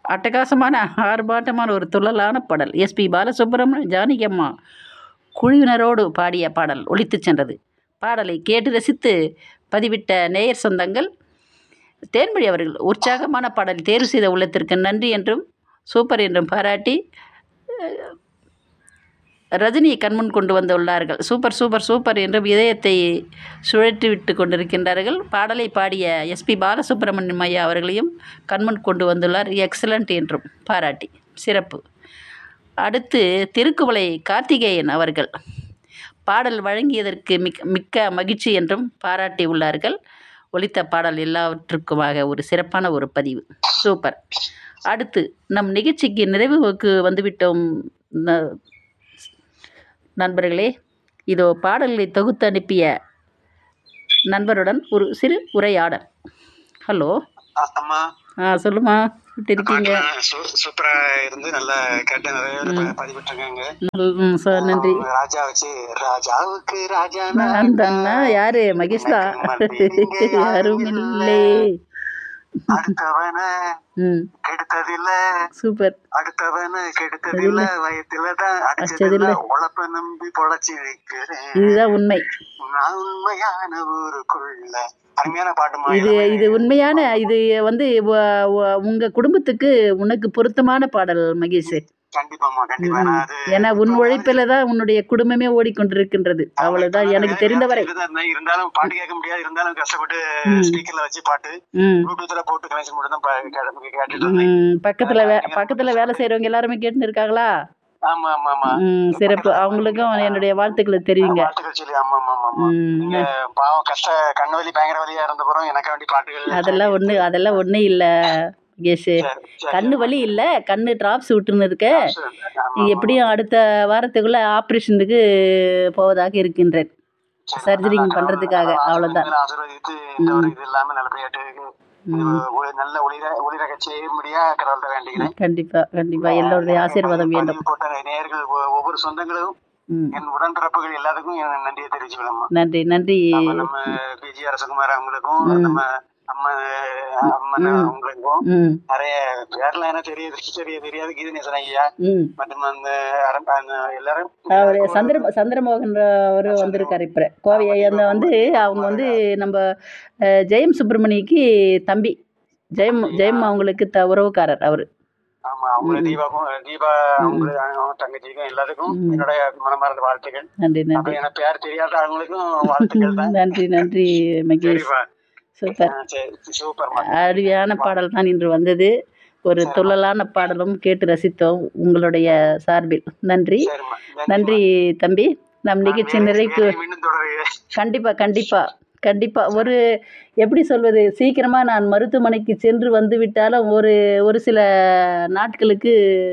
அட்டகாசமான ஆர்ப்பாட்டமான ஒரு துள்ளலான பாடல் எஸ்பி பாலசுப்ரமணியம் ஜானகி அம்மா குழுவினரோடு பாடிய பாடல் ஒலித்துச் சென்றது பாடலை கேட்டு ரசித்து பதிவிட்ட நேயர் சொந்தங்கள் தேன்மொழி அவர்கள் உற்சாகமான பாடல் தேர்வு செய்த உள்ளத்திற்கு நன்றி என்றும் சூப்பர் என்றும் பாராட்டி அஹ், ரஜினியை கண்முன் கொண்டு வந்துள்ளார்கள் சூப்பர் சூப்பர் சூப்பர் என்றும் இதயத்தை சுழற்றி விட்டு கொண்டிருக்கின்றார்கள் பாடலை பாடிய எஸ்பி பாலசுப்ரமணியம் ஐயா அவர்களையும் கண்முன் கொண்டு வந்துள்ளார் எக்ஸலண்ட் என்றும் பாராட்டி சிறப்பு அடுத்து திருக்குவளை கார்த்திகேயன் அவர்கள் பாடல் வழங்கியதற்கு மிக் மிக்க மகிழ்ச்சி என்றும் பாராட்டி உள்ளார்கள் ஒலித்த பாடல் எல்லாவற்றுக்குமாக ஒரு சிறப்பான ஒரு பதிவு சூப்பர் அடுத்து நம் நிகழ்ச்சிக்கு நிறைவுக்கு வந்துவிட்டோம் ந- நண்பர்களே இதோ பாடல்களை தொகுத்து அனுப்பிய நண்பருடன் ஒரு சிறு உரையாடல் ஹலோ அம்மா ஆ சொல்லுமா எப்படி இருக்கீங்க பாட்டுலாம் சூ- சூப்பரா இருந்து நல்லா கேட்டு நிறைய பேர் ப- பதிவிட்டிருக்காங்க நல்- ம், சார் நன்றி அவங்க ராஜா வச்சு ராஜாவுக்கு ராஜா நான் தானா யாரு மகேஷ் தான் யாரும் இல்லை அடுத்தவன ம் கெடுத்ததில்ல சூப்பர் அடுத்தவன கெடுத்ததில்ல வயத்துலதான் அடிச்சதில்ல. அடிச்சதில்ல உழப்ப நம்பி பொழைச்சி வைக்கிறேன் இதுதான் உண்மை நான் உண்மையான ஊருக்குள்ள அருமையான பாட்டுமா இது இது உண்மையான இது வந்து வ- வ- உங்க குடும்பத்துக்கு உனக்கு பொருத்தமான பாடல் மகேஷ் கண்டிப்பாமா கண்டிப்பா நான் அது ஏன்னா உன் உழைப்பில தான் உன்னுடைய குடும்பமே ஓடிக்கொண்டிருக்கின்றது அவ்வளவுதான் எனக்கு தெரிந்தவரை இருந்தா- இருந்தாலும் பாட்டு கேட்க முடியாது இருந்தாலும் கஷ்டப்பட்டு ம். ஸ்பீக்கர்ல வச்சு பாட்டு ம் ப்ளூடூத்ல போட்டு கனெக்ஷன் மட்டும் தான் பா- கே- கேட்டுட்டு இருந்தேன் ம், பக்கத்துல வே பக்கத்துல வேலை செய்றவங்க எல்லாருமே கேட்டுன்னு இருக்காங்களா ஆமா ஆமா ஆமா ம் சிறப்பு அவங்களுக்கும் என்னுடைய வாழ்த்துக்களை தெரிவிங்க வாழ்த்துக்கள் சொல்லி ஆமா ஆமா ஆமா ஆமா ம் நீங்க பாவம் கஷ்ட கண்ணு வலி பயங்கர வலியா இருந்த பிறகு எனக்கு வேண்டி பாட்டுகள் அதெல்லாம் ஒண்ணு அதெல்லாம் ஒண்ணு இல்ல மகேஷ் சரி, சரி. கண்ணு வலி இல்ல கண்ணு டிராப்ஸ் விட்டுன்னு இருக்க சரி. ஆமா, நீ எப்படியும் அடுத்த வாரத்துக்குள்ள ஆப்ரேஷனுக்கு போவதாக இருக்கின்றேன் சரி. சர்ஜரிங் நல்லா பண்றதுக்காக, நல்லா அவ்வளவுதான். நல்லா ஆசீர்வதித்து இந்த ஒரு இது இல்லாம நல்லபடியாட்டு இது ஒரு நல்ல ஒளிர ஒளிரக செய்யும்படியா கடவுள்கிட்ட வேண்டிக்கிறேன் கண்டிப்பா கண்டிப்பா எல்லோருடைய ஆசீர்வாதம் வேண்டும் பதிவு போட்ட நேயர்கள் ஒ- ஒவ்வொரு சொந்தங்களும் ம் என் உடன்பிறப்புகள் எல்லாத்துக்கும் என் நன்றியை தெரிவிச்சுக்கலாமா நன்றி நன்றி நம்ம நம்ம பிஜி அரசகுமார் அவங்களுக்கும் நம்ம அம்மா அம்மன் அவங்களுக்கும் ம் நிறைய பேர்லாம் என்ன தெரியுது தெரிய தெரியாது கீதநேசன் ஐயா ம் மற்றும் அந்த அரம்- அந்த எல்லாரும் அவர் சந்திர சந்திரமோகன் அவர் வந்திருக்காரு இப்போ கோவை அந்த வந்து அவங்க வந்து நம்ம அஹ், ஜெயம் சுப்பிரமணிக்கு தம்பி ஜெயம் ஜெயம் அவங்களுக்கு த உறவுக்காரர் அவர் ஆமா அவங்க தீபாக்கும் தீபா அவங்க அவங்க தங்கச்சிக்கும் எல்லாத்துக்கும் என்னுடைய மனமார்ந்த வாழ்த்துக்கள் நன்றி நன்றி அப்புறம் எனக்கு பேர் தெரியாத அவங்களுக்கும் வாழ்த்துக்கள் தான் நன்றி நன்றி மகேஷ் சரிப்பா சூப்பர் ஆ, சரி சூப்பர்மா அருமையான பாடல் தான் இன்று வந்தது ஒரு துள்ளலான பாடலும் கேட்டு ரசித்தோம் உங்களுடைய சார்பில் நன்றி சரிம்மா நன்றி தம்பி நம் நிகழ்ச்சி நிறைவுக்கு வேலை மீண்டும் தொடருகிறேன் கண்டிப்பா கண்டிப்பா கண்டிப்பா ஒரு எப்படி சொல்வது சீக்கிரமா நான் மருத்துவமனைக்கு சென்று வந்து விட்டாலும் ஒரு ஒரு சில நாட்களுக்கு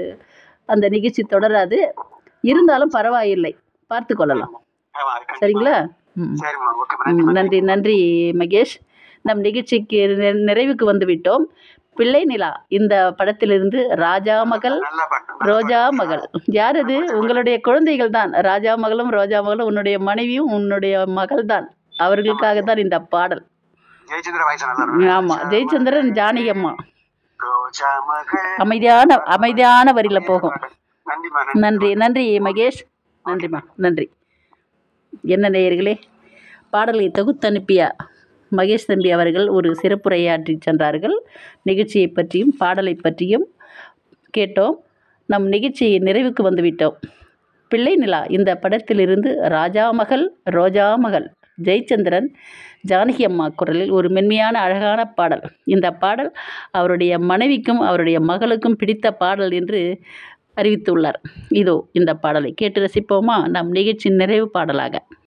அந்த நிகழ்ச்சி தொடராது இருந்தாலும் பரவாயில்லை பார்த்து கொள்ளலாம் ஆமா, கண்டிப்பா. சரிங்களா ம் சரிம்மா ஓகே ம், நன்றி நன்றி மகேஷ் நம் நிகழ்ச்சிக்கு நி- நிறைவுக்கு வந்து விட்டோம் பிள்ளை நிலா இந்த படத்திலிருந்து ராஜா மகள் நல்ல பாட்டு ரோஜா மகள் யார் அது உங்களுடைய குழந்தைகள் தான் ராஜா மகளும் ரோஜா மகளும் உன்னுடைய மனைவியும் உன்னுடைய மகள் தான் அவர்களுக்காக தான் இந்த பாடல் ஜெயச்சந்திர வயசு நல்லா இருக்கும் ஆமா ஜெயச்சந்திரன் ஜானகி அம்மா ரோஜா மகள் அமைதியான அமைதியான வரியில போகும் நன்றிம்மா நன்றி நன்றி மகேஷ் நன்றிம்மா நன்றி என்ன நேயர்களே பாடலை தொகுத்து அனுப்பிய மகேஷ் தம்பி அவர்கள் ஒரு சிறப்புரையாற்றி சென்றார்கள் நிகழ்ச்சியை பற்றியும் பாடலை பற்றியும் கேட்டோம் நம் நிகழ்ச்சி நிறைவுக்கு வந்துவிட்டோம் பிள்ளை நிலா இந்த படத்திலிருந்து ராஜா மகள் ரோஜா மகள் ஜெயச்சந்திரன் ஜானகி அம்மா குரலில் ஒரு மென்மையான அழகான பாடல் இந்த பாடல் அவருடைய மனைவிக்கும் அவருடைய மகளுக்கும் பிடித்த பாடல் என்று அறிவித்துள்ளார் இதோ இந்த பாடலை கேட்டு ரசிப்போமா நம் நிகழ்ச்சியின் நிறைவு பாடலாக